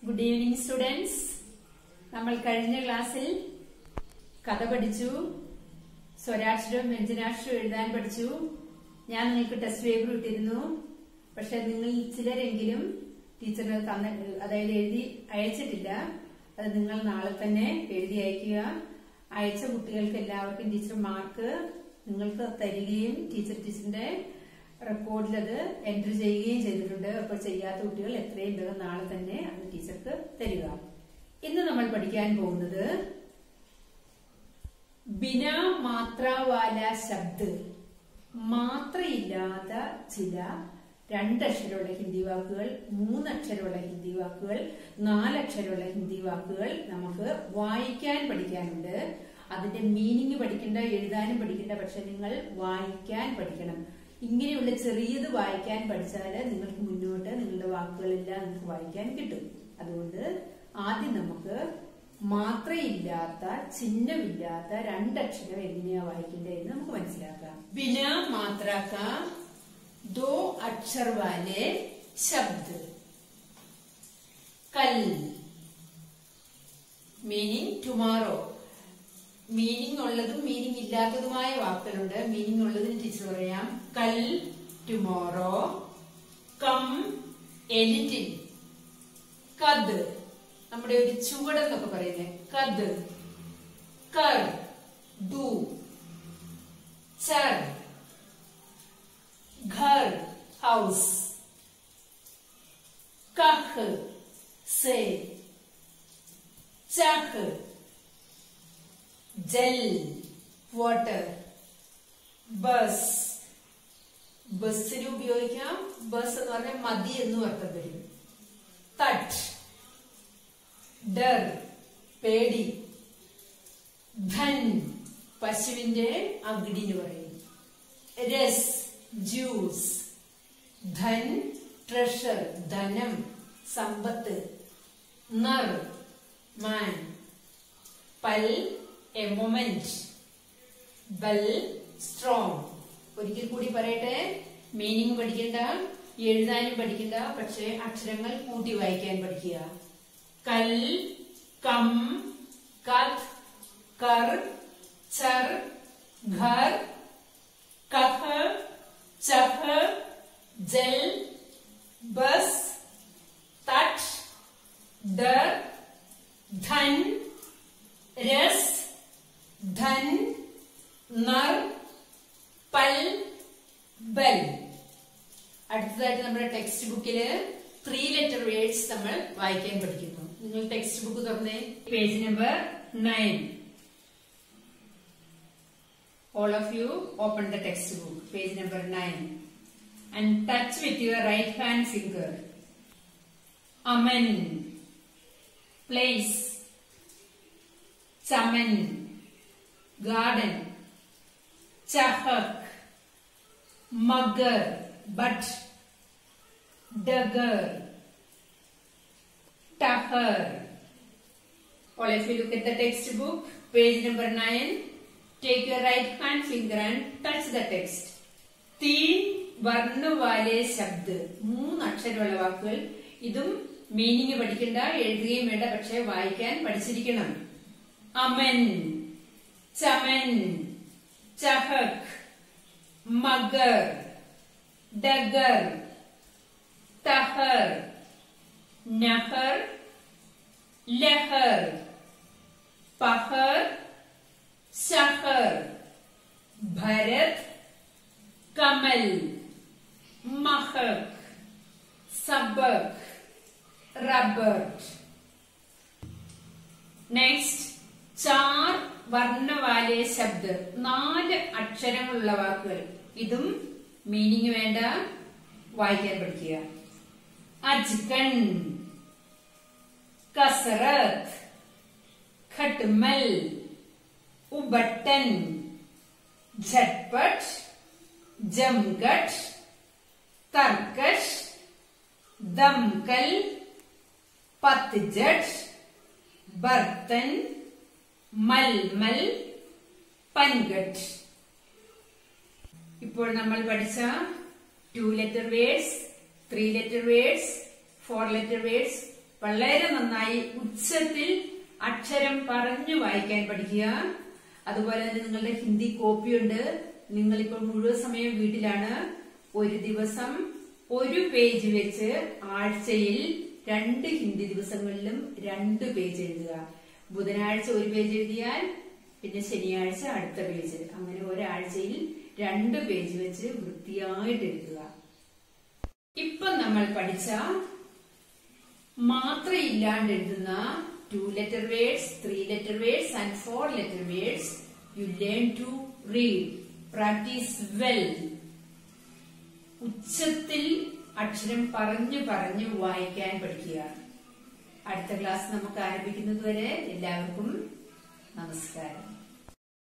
Good evening students നമ്മൾ കഴിഞ്ഞ ക്ലാസ്സിൽ കഥ പഠിച്ചു സ്വരാക്ഷരവും വ്യഞ്ജനാക്ഷരവും എഴുതാൻ പഠിച്ചു ഞാൻ നിങ്ങൾക്ക് ടെസ്റ്റ് പേപ്പർ ഇട്ടിരുന്നു പക്ഷെ നിങ്ങൾ ചിലരെങ്കിലും ടീച്ചറിന് തന്ന അതായത് എഴുതി അയച്ചിട്ടില്ല അത് നിങ്ങൾ നാളെ തന്നെ എഴുതി അയക്കുക അയച്ച കുട്ടികൾക്ക് എല്ലാവർക്കും ടീച്ചർ മാർക്ക് നിങ്ങൾക്ക് തരികയും ടീച്ചർ ടീച്ചറിന്റെ റെക്കോർഡിൽ അത് എൻട്രി ചെയ്യുകയും ചെയ്തിട്ടുണ്ട് അപ്പോൾ ചെയ്യാത്ത കുട്ടികൾ എത്രയും വേഗം നാളെ തന്നെ അത് ടീച്ചർക്ക് തരിക ഇന്ന് നമ്മൾ പഠിക്കാൻ പോകുന്നത് ബിന മാത്രവാല ശബ്ദ് മാത്രയില്ലാത്ത ചില രണ്ടക്ഷരമുള്ള ഹിന്ദി വാക്കുകൾ മൂന്നക്ഷരമുള്ള ഹിന്ദി വാക്കുകൾ നാലക്ഷരമുള്ള ഹിന്ദി വാക്കുകൾ നമുക്ക് വായിക്കാൻ പഠിക്കാനുണ്ട് അതിന്റെ മീനിങ് പഠിക്കേണ്ട എഴുതാനും പഠിക്കേണ്ട പക്ഷെ നിങ്ങൾ വായിക്കാൻ പഠിക്കണം ഇങ്ങനെയുള്ള ചെറിയത് വായിക്കാൻ പഠിച്ചാൽ നിങ്ങൾക്ക് മുന്നോട്ട് നിങ്ങളുടെ വാക്കുകളെല്ലാം നിങ്ങൾക്ക് വായിക്കാൻ കിട്ടും അതുകൊണ്ട് ആദ്യം നമുക്ക് മാത്രയില്ലാത്ത ചിഹ്നമില്ലാത്ത രണ്ടക്ഷരം എങ്ങനെയാ വായിക്കേണ്ടതെന്ന് നമുക്ക് മനസ്സിലാക്കാം ബിന മാത്രക്ക ദോ അക്ഷർ വാലെ ശബ്ദ് കൽ മീനിങ് ടുമാറോ മീനിങ് ഉള്ളതും മീനിങ് ഇല്ലാത്തതുമായ വാക്കുകളുണ്ട് മീനിങ് ഉള്ളതിന് ടീച്ചർ പറയാം കൽ ടുമോറോ കം എലിറ്റിൽ കത് നമ്മുടെ ഒരു ചുവടെന്നൊക്കെ പറയുന്നത് കത് കർ ദു ചർ ഘർ ഹൗസ് കഹ് സേ ചഹ് ജൽ വാട്ടർ ബസ് ബസ്സിന് ഉപയോഗിക്കാം ബസ് എന്ന് പറഞ്ഞാൽ മതി എന്ന് അർത്ഥം വരും തട്ട് ഡർ പേടി ധൻ പശുവിന്റെ അകിടിന് പറയും രസ് ജ്യൂസ് ധൻ ട്രഷർ ധനം സമ്പത്ത് നർ മാൻ പൽ എ മൊമെന്റ് ബൽ സ്ട്രോങ് ഒരിക്കൽ കൂടി പറയട്ടെ മീനിങ് പഠിക്കണ്ട എഴുതാനും പഠിക്കണ്ട പക്ഷെ അക്ഷരങ്ങൾ കൂട്ടി വായിക്കാൻ പഠിക്കുക കൽ കം കത് കർ ചർ ഘർ കഹ് ചഹ് ജൽ ബസ് തട്ട് ഡർ ധൻ രസ് ധൻ നർ പൽ ബൽ അടുത്തതായിട്ട് നമ്മുടെ ടെക്സ്റ്റ് ബുക്കില് ത്രീ ലെറ്റർ വേർഡ്സ് നമ്മൾ വായിക്കാൻ പഠിക്കുന്നു നിങ്ങൾ ടെക്സ്റ്റ് ബുക്ക് തുറന്നേ page number nine all of you open the textbook page number 9 and touch with your right hand finger aman place chaman garden chahak mugger but dugger tahar all of you look at the textbook page number 9 Take your right hand finger and touch the text. തീൻ വർണ്ണവാലെ ശബ്ദ് മൂന്ന് അക്ഷരമുള്ള വാക്കുകൾ ഇതും meaning പഠിക്കണ്ട എഴുതുകയും വേണ്ട പക്ഷെ വായിക്കാൻ പഠിച്ചിരിക്കണം അമൻ ചമൻ ചഹക് മഗർ ഡഗർ തഹർ നഹർ ലഹർ പഹർ शहर भरत कमल महक सबक റബ്ബർട്ട് നെക്സ്റ്റ് ചാർ വർണ്ണവാലെ ശബ്ദ നാല് അക്ഷരങ്ങളുള്ള വാക്കുകൾ ഇതും മീനിങ് വേണ്ട വായിക്കാൻ പഠിക്കുക അജ്കൻ കസറത്ത് ഖട്മൽ उबट्टन झटपट जमगट तरकश दमकल पतझट बर्तन मलमल പൻഗട്ട് ഇപ്പോൾ നമ്മൾ പഠിച്ച two letter words three letter words four letter words വളരെ നന്നായി ഉച്ചത്തിൽ അക്ഷരം പറഞ്ഞു വായിക്കാൻ പഠിക്കുക അതുപോലെ തന്നെ നിങ്ങളുടെ ഹിന്ദി കോപ്പിയുണ്ട് നിങ്ങളിപ്പോൾ മുഴുവൻ സമയം വീട്ടിലാണ് ഒരു ദിവസം ഒരു പേജ് വെച്ച് ആഴ്ചയിൽ രണ്ട് ഹിന്ദി ദിവസങ്ങളിലും രണ്ട് പേജ് എഴുതുക ബുധനാഴ്ച ഒരു പേജ് എഴുതിയാൽ പിന്നെ ശനിയാഴ്ച അടുത്ത പേജ് അങ്ങനെ ഒരാഴ്ചയിൽ രണ്ട് പേജ് വെച്ച് വൃത്തിയായിട്ട് എഴുതുക ഇപ്പൊ നമ്മൾ പഠിച്ച മാത്രയില്ലാണ്ട് എഴുതുന്ന two letter words three letter words and four letter words you learn to read practice well ഉച്ചത്തിൽ അക്ഷരം പറഞ്ഞു പറഞ്ഞു വായിക്കാൻ പഠിക്കുക അടുത്ത ക്ലാസ് നമുക്ക് ആരംഭിക്കുന്നത് വരെ എല്ലാവർക്കും നമസ്കാരം